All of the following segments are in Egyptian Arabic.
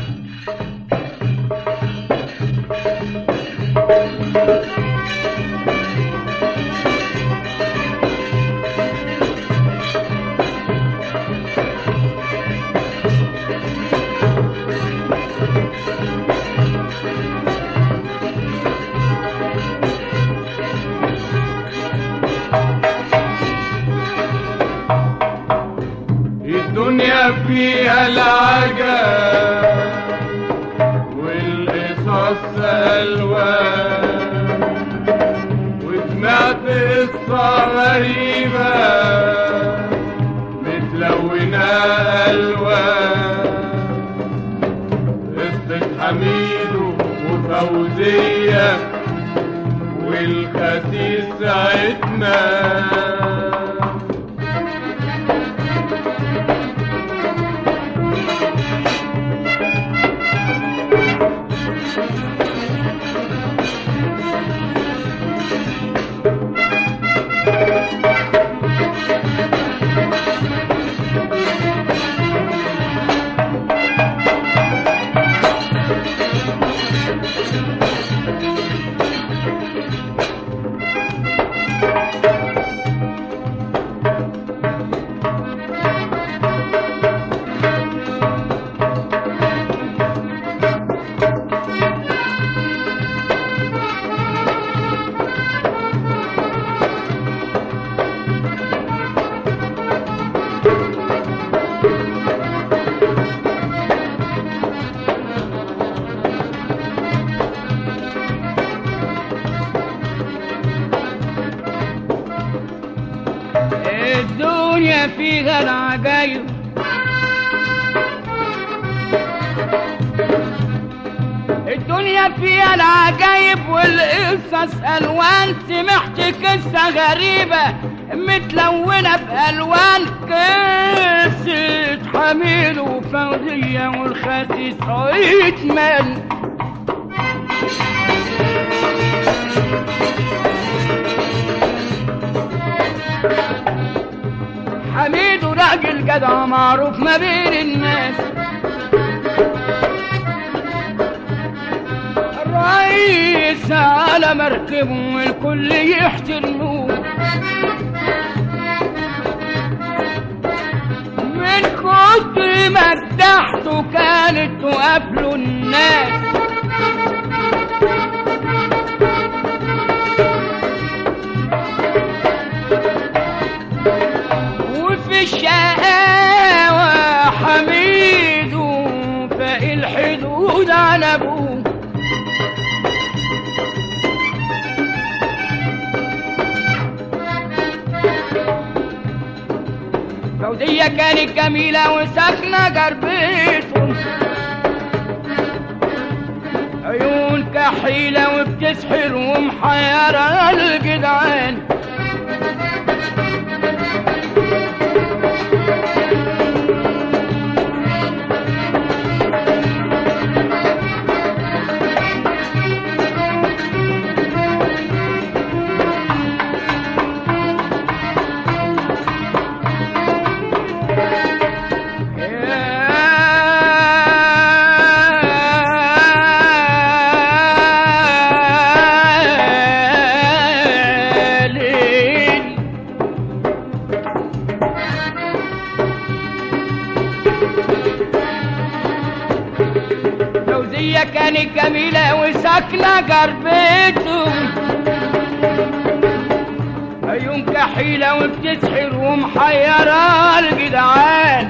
الدنيا فيها العجب والقصص ألوان وسمعت قصة غريبة متلونة ألوان قصة حميد وفوزية والخسيس عدنا الدنيا فيها العجايب الدنيا فيها العجايب والقصص الوان سمعت قصه غريبه متلونه بالوان قصه حميد وفوزيه والخسيس عيدمان حميد وراجل جدع معروف ما بين الناس الرئيس على مركبه والكل يحترموه من كتر ما ارتحته كانت تقابله الناس وفي الشقاوة حميد فاق الحدود على ابوه فوزية كانت جميلة وساكنة جربتهم عيون كحيلة وبتسحر ومحيرة الجدعان يا ليل فوزية كانت جميلة وساكنة جربته عيون كحيلة وبتسحر ومحيرة الجدعان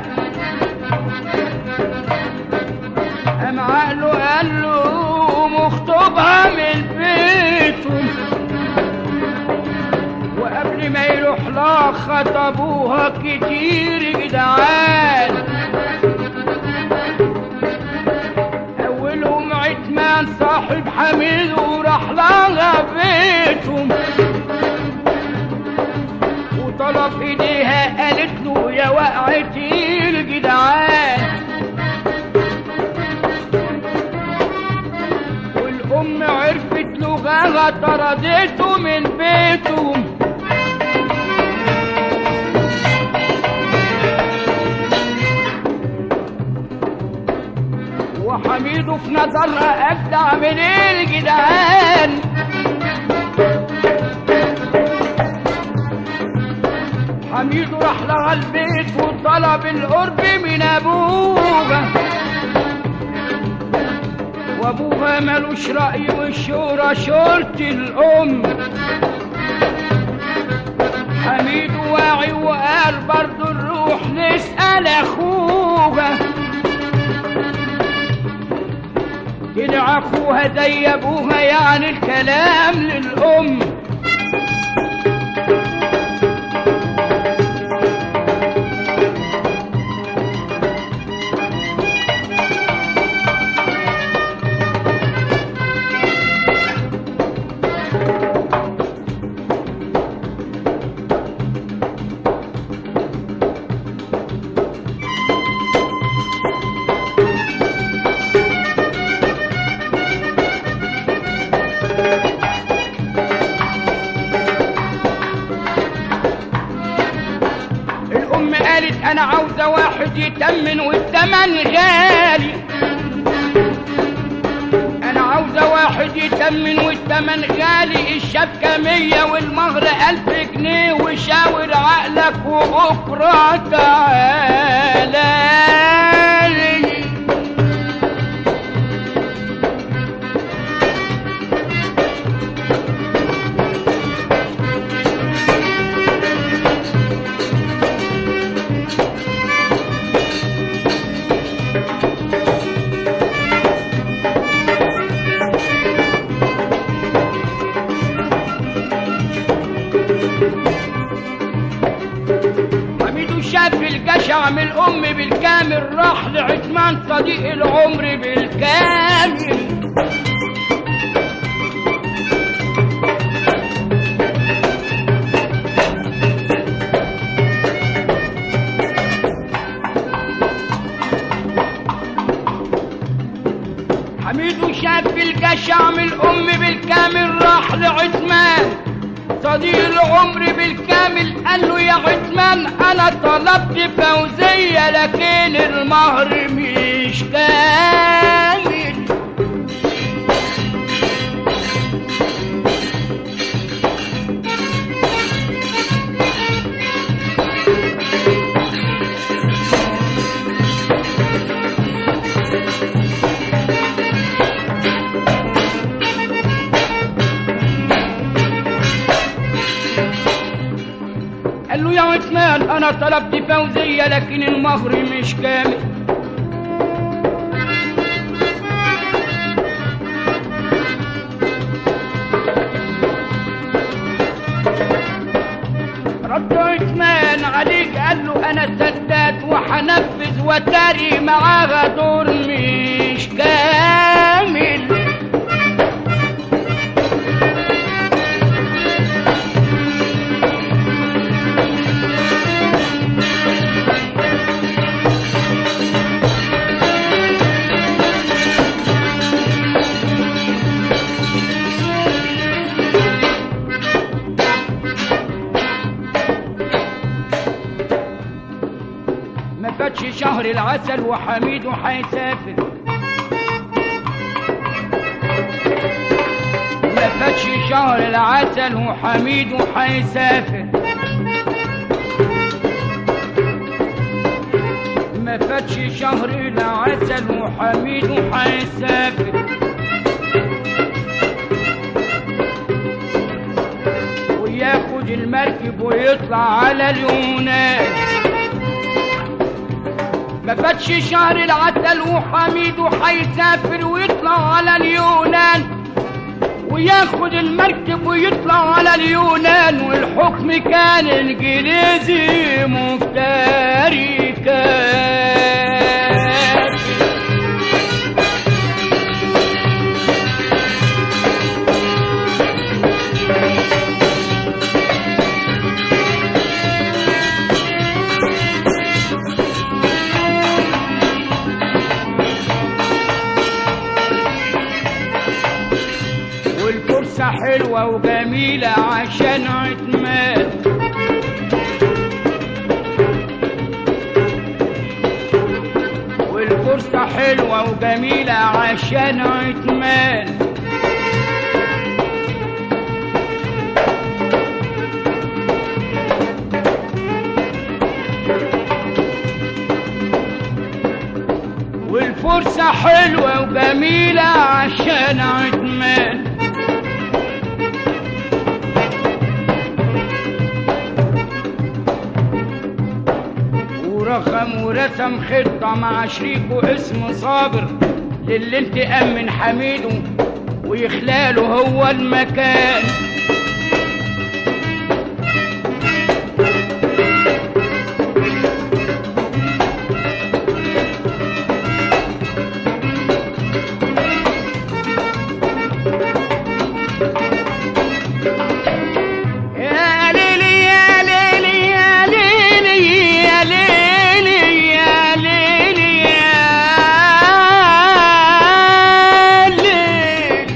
قام عقله قال له مخطوبها من بيته وقبل ما يروح لها خطبوها كتير جدعان اولهم عتمان صاحب حميد وراح لها بيتهم وطلب ايديها قالت له يا وقعتي الجدعان والام عرفت لغاها طردته من بيتهم وحميد في نظرها أجدع من الجدعان حميد راح لها البيت وطلب القرب من أبوها وأبوها ملوش رأي والشورى شورة الأم حميد واعي وقال برضو نروح نسأل أخوها طلع أخوها زي أبوها يعني الكلام للأم الأم قالت أنا عاوزة واحد يتمن والتمن غالي أنا عاوزة واحد يتمن والتمن غالي الشبكة مية والمهر ألف جنيه وشاور عقلك وبكرة تعالى لي حميد شاف الجشع من الأم بالكامل راح لعثمان صديق العمر بالكامل حميد شاف الجشع من الأم بالكامل راح لعثمان صديق العمر بالكامل قال له يا عثمان انا طلبت فوزية لكن المهر مش كامل قال له يا عثمان انا طلبت فوزية لكن المهر مش كامل رد عثمان عليك قال له انا سداد وحنفذ وتاري معاها دور مش كامل ما فاتش شهر العسل وحميد هيسافر ما فاتش شهر العسل وحميد هيسافر ما فاتش شهر العسل وحميد هيسافر وياخد المركب ويطلع على اليونان ما فاتش شهر العسل وحميد هيسافر ويطلع على اليونان وياخد المركب ويطلع على اليونان والحكم كان انجليزي مفتري كان والفرصة حلوة وجميلة عشان عتمان والفرصة حلوة حلوة وجميلة عشان عتمان والفرصة حلوة وجميلة عشان عتمان ورخم ورسم خطة مع شريكه اسمه صابر للي انتقام من حميده ويخلاله هو المكان يا ليلي يا ليلي يا ليلي يا ليلي يا ليلي يا ليلي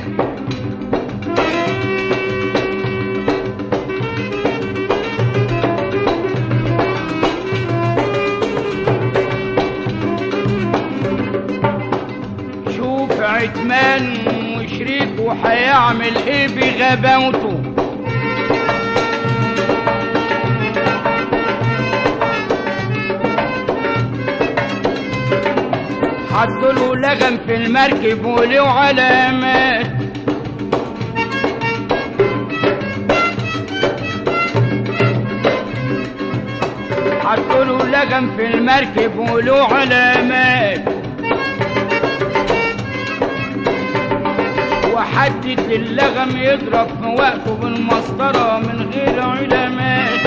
شوف عتمان وشريكه هيعمل ايه بغباوته حطوا له لغم في المركب وله علامات حطوا له لغم في المركب وله علامات وحدد اللغم يضرب في وقته بالمسطرة من غير علامات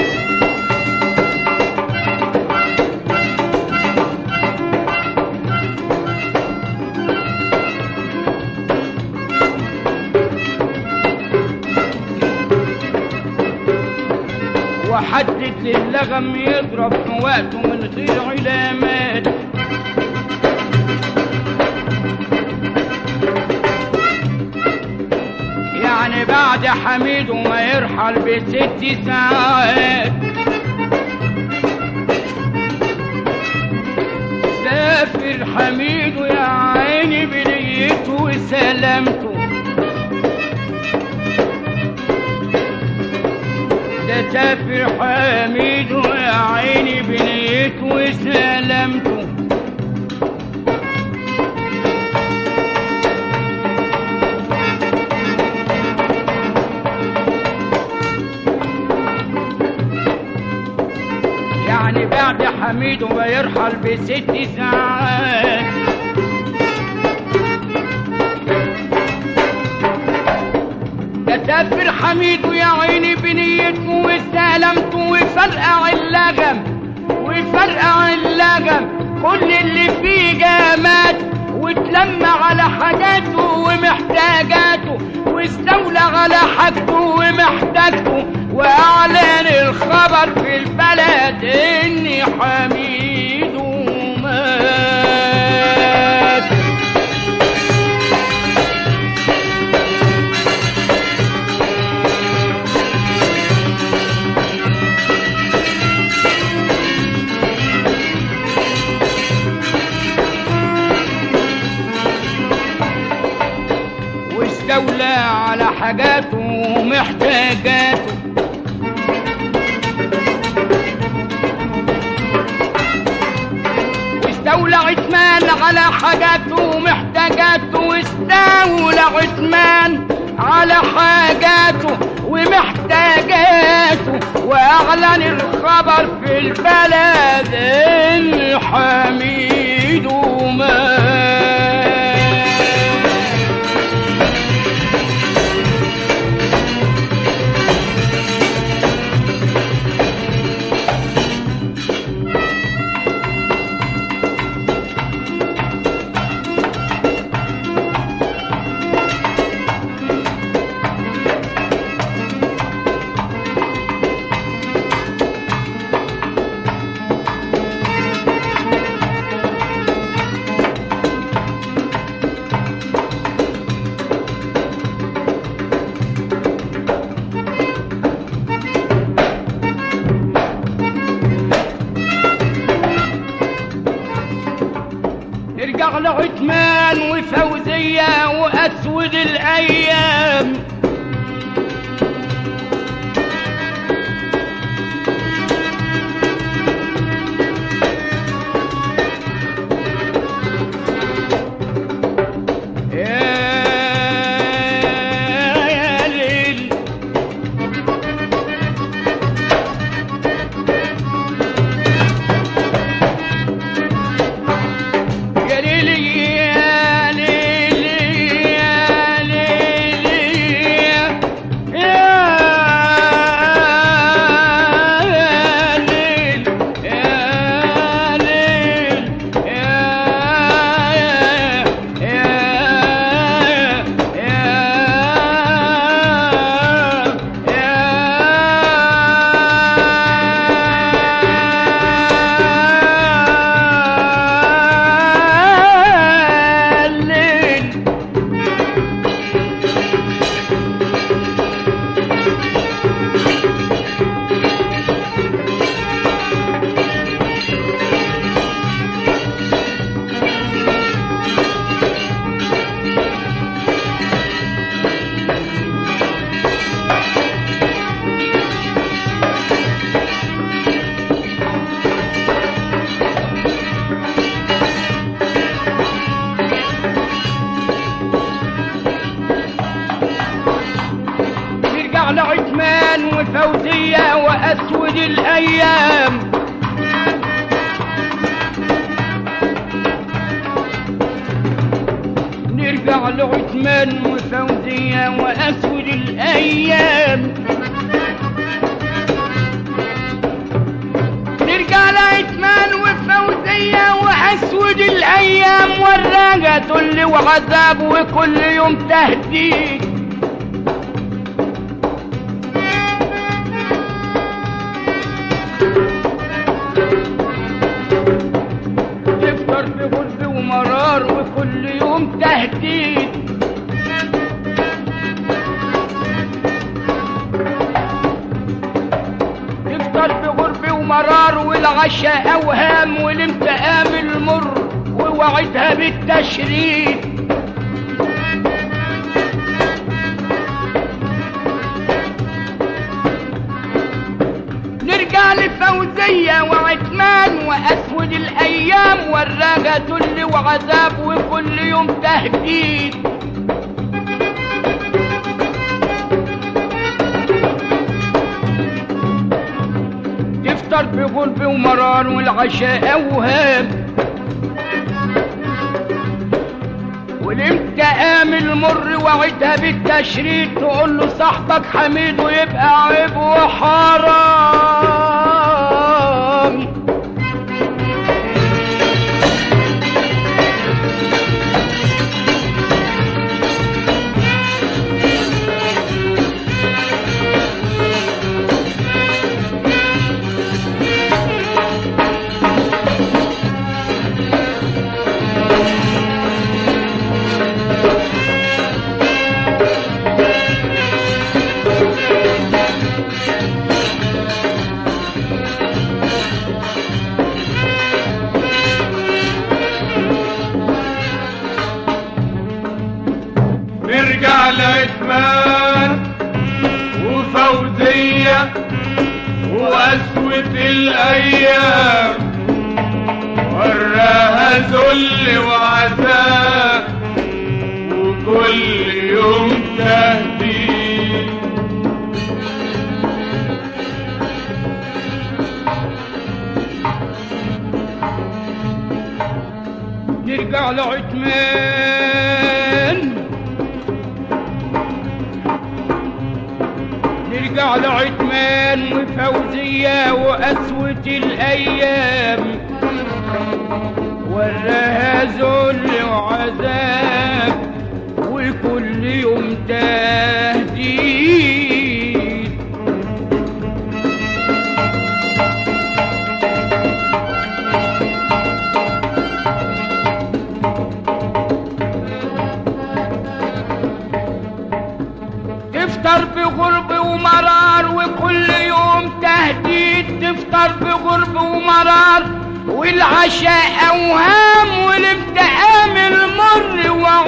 وحدد للغم يضرب في وقته من غير علامات يعني بعد حميده ما يرحل بست ساعات سافر حميده يا عيني بنيته وسلامته ده سافر حميده يا عيني بنيته وسلامته يعني بعد حميده ما يرحل بست ساعات ده سافر حميده يا عيني بنيته وسلامته وفرقع اللغم وفرقع اللغم كل اللي فيه جامات واتلم على حاجاته ومحتاجاته واستولى على حاجته ومحتاجته واعلن الخبر في البلد ان حميده مات واستولى على حاجاته ومحتاجاته واستولى عثمان على حاجاته ومحتاجاته واستولى عثمان على حاجاته ومحتاجاته واعلن الخبر في البلد ان حميده مات وفوزية وأسود الأيام يا يا ليل يا ليلي يا ليلي يا ليلي يا ليل يا ليل يا ليل يرجع لعثمان وفوزية وأسود الأيام نرجع لعثمان وفوزية وأسود الأيام نرجع لعثمان وفوزية وأسود الأيام وراجع ذل وعذاب وكل يوم تهديد تفطر بغلب ومرار وكل يوم تهديد تفطر بغرب ومرار والعشاء اوهام والانتقام المر ووعدها بالتشريد نرجع لفوزية وعثمان وأسود الأيام وراجة ذل وعذاب وكل يوم تهديد تفطر بغلب ومرار والعشاء أوهام والانتقام المر وعدها بالتشريد تقول له صاحبك حميد ويبقى عيب وحرام نرجع لعثمان وفوزية وأسود الأيام وراها ذل وعذاب وكل يوم تهديد نرجع لعثمان نرجع لعثمان وفوزية وأسود الأيام وراها ذل وعذاب وكل يوم تهديد تفطر بغرب ومرار وكل يوم تهديد تفطر بغرب ومرار والعشاء اوهام والابتهام المر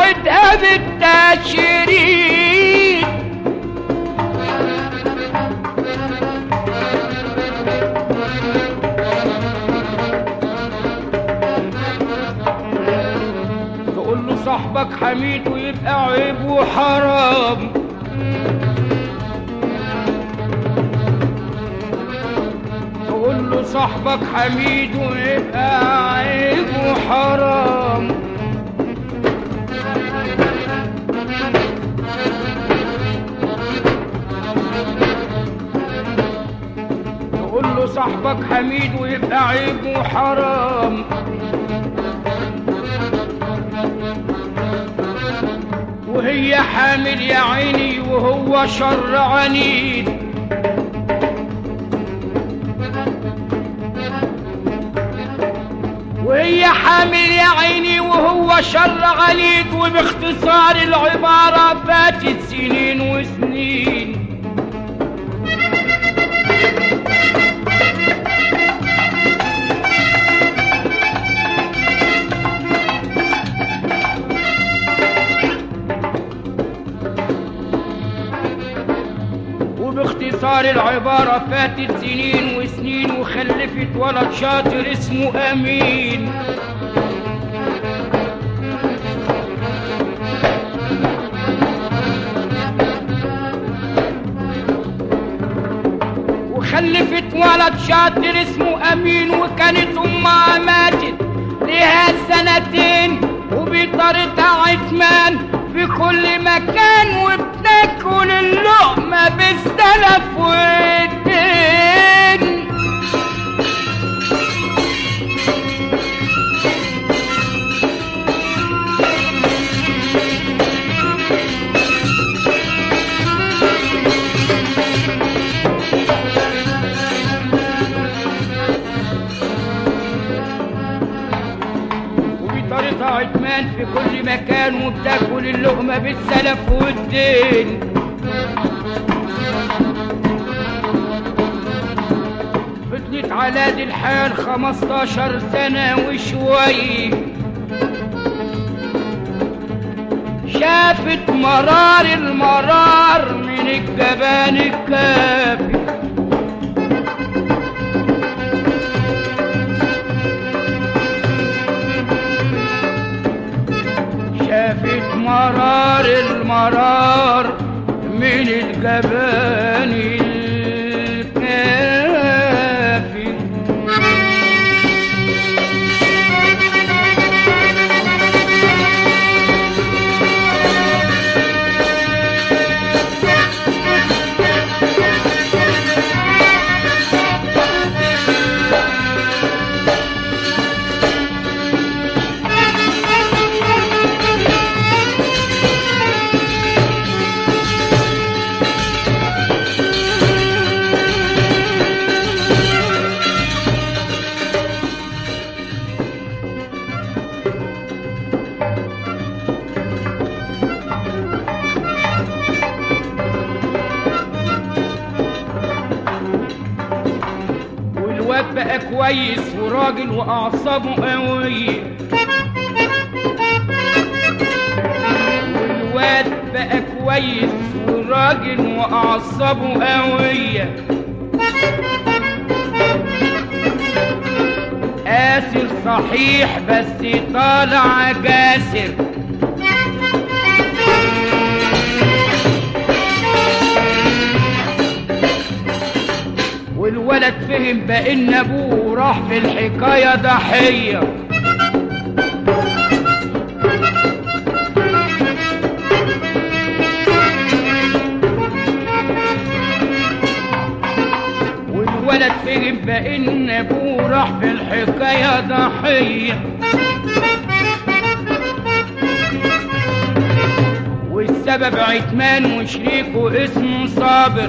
تقول له صاحبك حميد ويبقى عيب وحرام تقول له صاحبك حميد ويبقى عيب وحرام تقول له صاحبك حميد ويبقى عيب وحرام وهي حامل يا عيني وهو شر عنيد وهي حامل يا عيني وهو شر عنيد وباختصار العبارة فاتت سنين وسنين وباختصار العبارة فاتت سنين وسنين وخلفت ولد شاطر اسمه أمين وخلفت ولد شاطر اسمه أمين وكانت أمها ماتت لها سنتين وبطريقة عثمان في كل مكان وبتاكل اللقمة بالسلف والدين وبطريقة عثمان في كل مكان وبتاكل اللقمة بالسلف والدين فضلت على دي الحال خمستاشر سنة وشوي شافت مرار المرار من الجبان الكافي شافت مرار المرار من الجبان الكافي والواد بقى كويس وراجل واعصابه قويه والواد بقى كويس وراجل واعصابه قويه قاسر صحيح بس طالع جاسر والولد فهم بان ابوه راح في الحكايه ضحيه والولد فهم بان ابوه راح في الحكايه ضحيه والسبب عتمان وشريكه اسمه صابر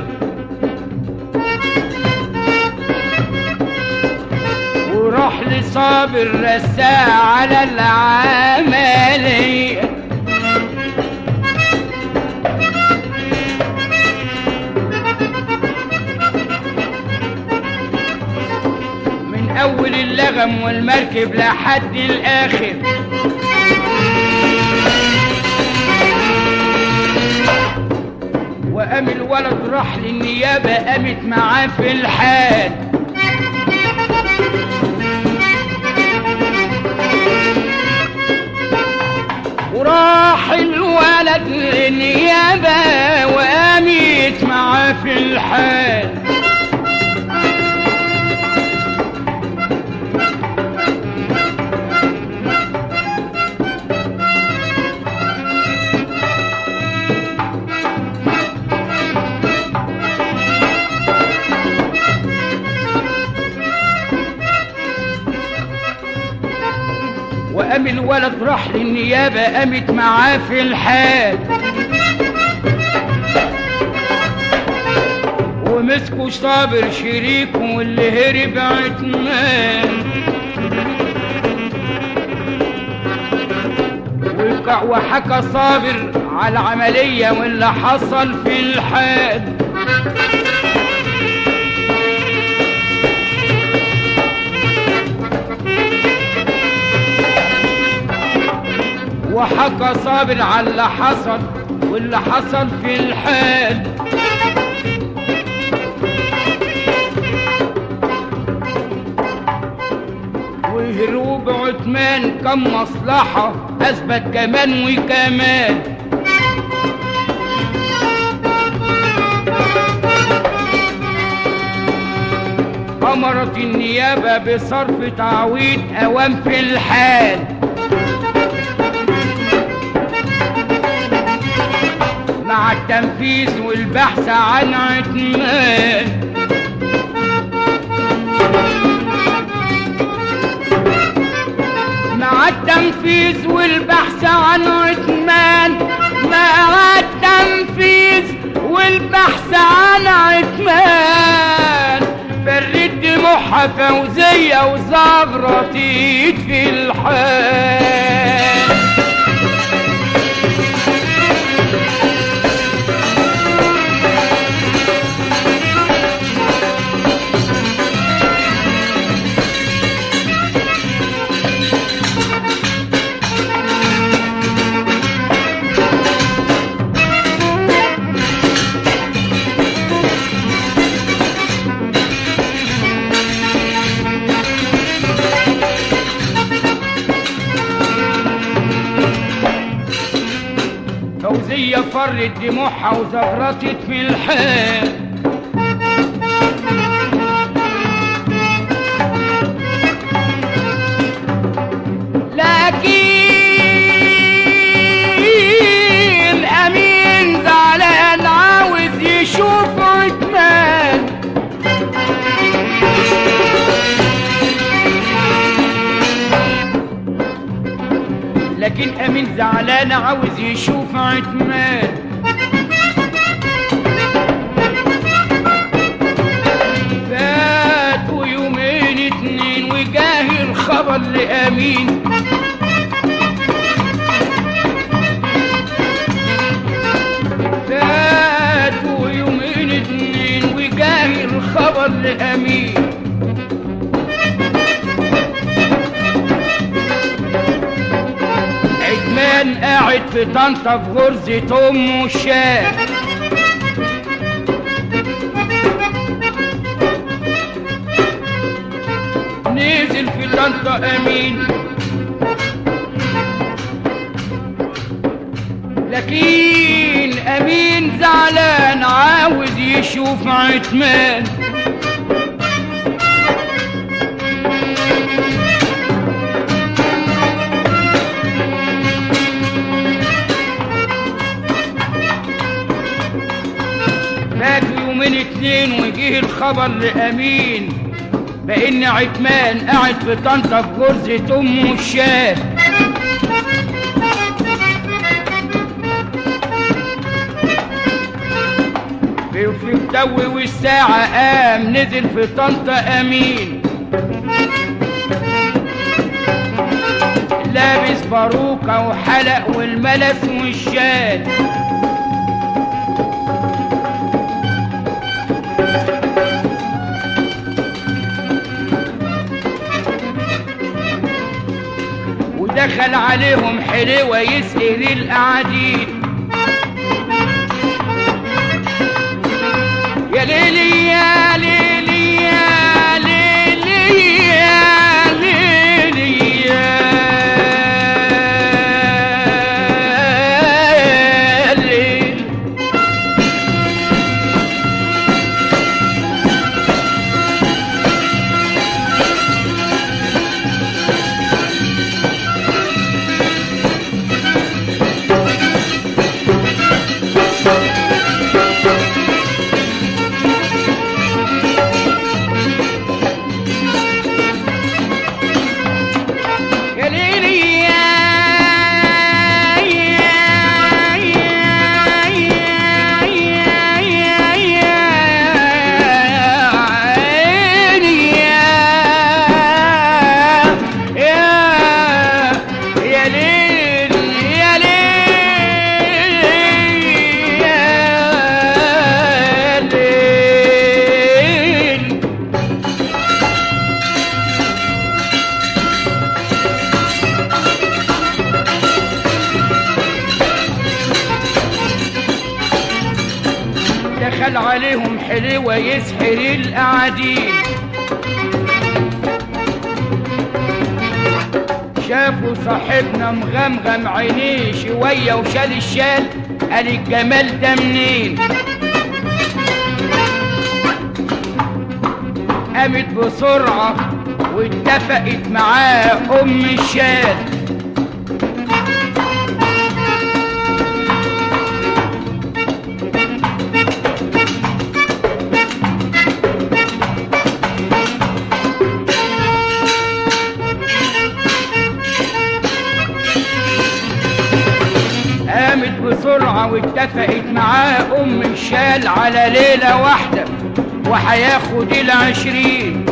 وراح لصابر رساه على العملية من أول اللغم والمركب لحد الآخر وقام الولد راح للنيابة قامت معاه في الحال وراح الولد للنيابة وقامت معاه في الحال وقام الولد راح للنيابة قامت معاه في الحال ومسكوا صابر شريكه واللي هرب عتمان وقع وحكى صابر على العملية واللي حصل في الحال وحكى صابر على اللي حصل واللي حصل في الحال وهروب عثمان كم مصلحة أثبت كمان وكمان أمرت النيابة بصرف تعويض أوام في الحال مع التنفيذ والبحث عن عتمان مع التنفيذ والبحث عن عتمان مع التنفيذ والبحث عن عتمان فرد محا فوزية وزغرتيت في الحال فوزية فرت دموعها وزغرتت في الحال لكن أمين زعلان عاوز يشوف عثمان لكن أمين زعلان عاوز يشوف عثمان فاتوا يومين اتنين وجاه الخبر لأمين فاتوا يومين اتنين وجاه الخبر لأمين عثمان قاعد في طنطا في غرزة أمه الشاه نزل في طنطا أمين لكن أمين زعلان عاوز يشوف عثمان فاتوا يومين اتنين وجه الخبر لأمين بأن عثمان قاعد في طنطا في جرزة أمه الشاه في في التو والساعة قام نزل في طنطا أمين لابس باروكة وحلق والملس والشال ودخل عليهم حلوة يسأل القعدين يا ليلي يا ليلي يا ليلي يا ليلي يا عليهم حلوة يسحر القعدين شافوا صاحبنا مغمغم عينيه شوية وشال الشال قال الجمال ده منين قامت بسرعة واتفقت معاه أم الشال قامت بسرعة واتفقت معاه أم الشال على ليلة واحدة وهياخد العشرين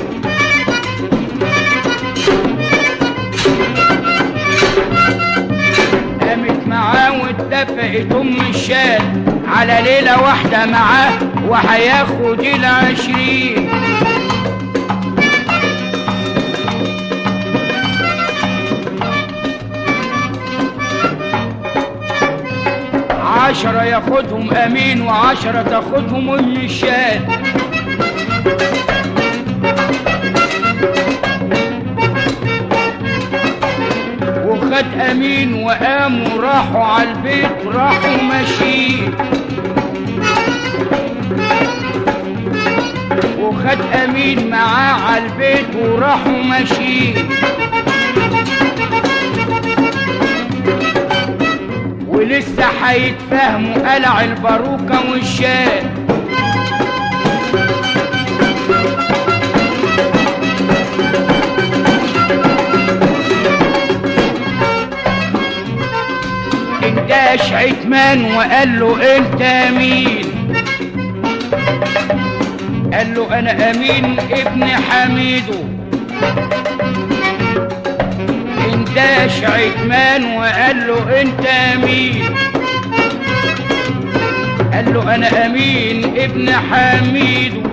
قامت معاه واتفقت أم الشال على ليلة واحدة معاه وهياخد العشرين عشرة ياخدهم أمين وعشرة تاخدهم أم الشال وخد أمين وقاموا راحوا على البيت راحوا ماشيين وخد أمين معاه على البيت وراحوا ماشيين ولسه هيتفهموا قلع الباروكة والشال انداش عتمان وقال له انت مين قال له انا امين ابن حميدو انداش عتمان وقال له انت مين قال له انا امين ابن حميدو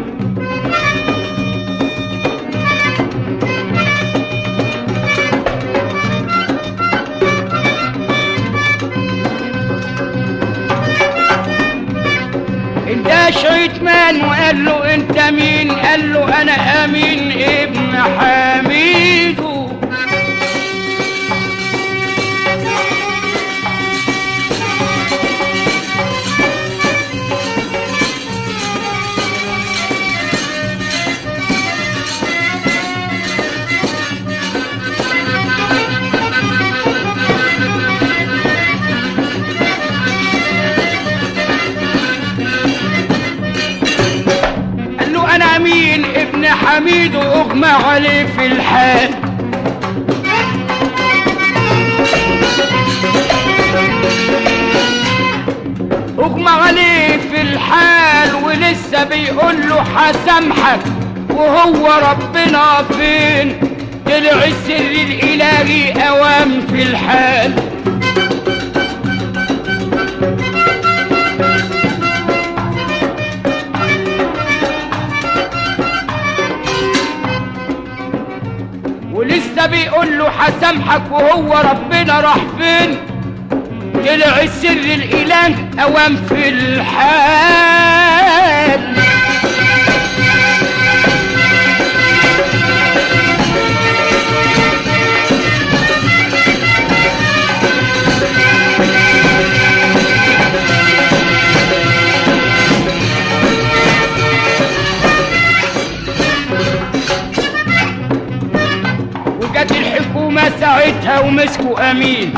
انداش عتمان وقال له انت مين قال له انا امين ابن حميدو قال له انا امين ابن حميد واغمى عليه في الحال اغمى عليه في الحال ولسه بيقول له هسامحك وهو ربنا فين طلع السر الالهي اوام في الحال ولسه بيقول له هسامحك وهو ربنا راح فين طلع السر الاله اوام في الحال وجت الحكومة ساعتها ومسكوا أمين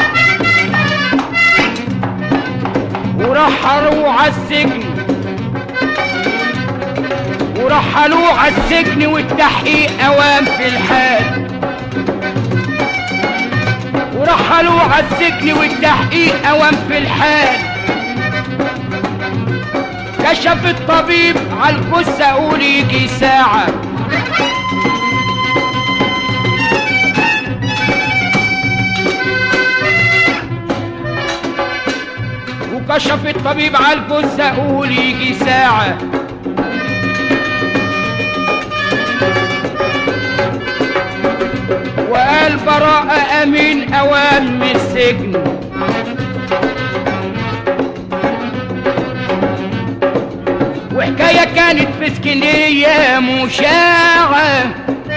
ورحلوه على السجن ورحلوه على السجن والتحقيق أوام في الحال ورحلوه على السجن والتحقيق أوام في الحال كشف الطبيب على الجثة قول يجي ساعة وكشف الطبيب على الجثة قول يجي ساعة وقال براءة أمين أوام من السجن كانت في اسكندرية مشاعة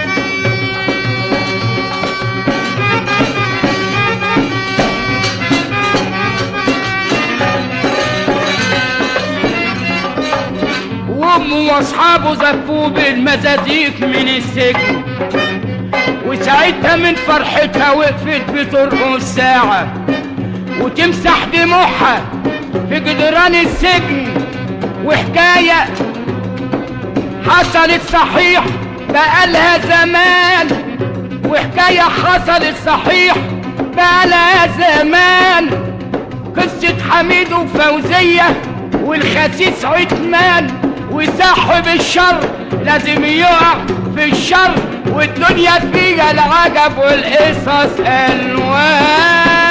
وامه واصحابه زفوه بالمزازيك من السجن وساعتها من فرحتها وقفت بترقص ساعة وتمسح دموعها في جدران السجن وحكاية حصلت صحيح بقالها زمان وحكاية حصلت صحيح بقالها زمان قصة حميد وفوزية والخسيس عثمان وصاحب الشر لازم يقع في الشر والدنيا فيها العجب والقصص ألوان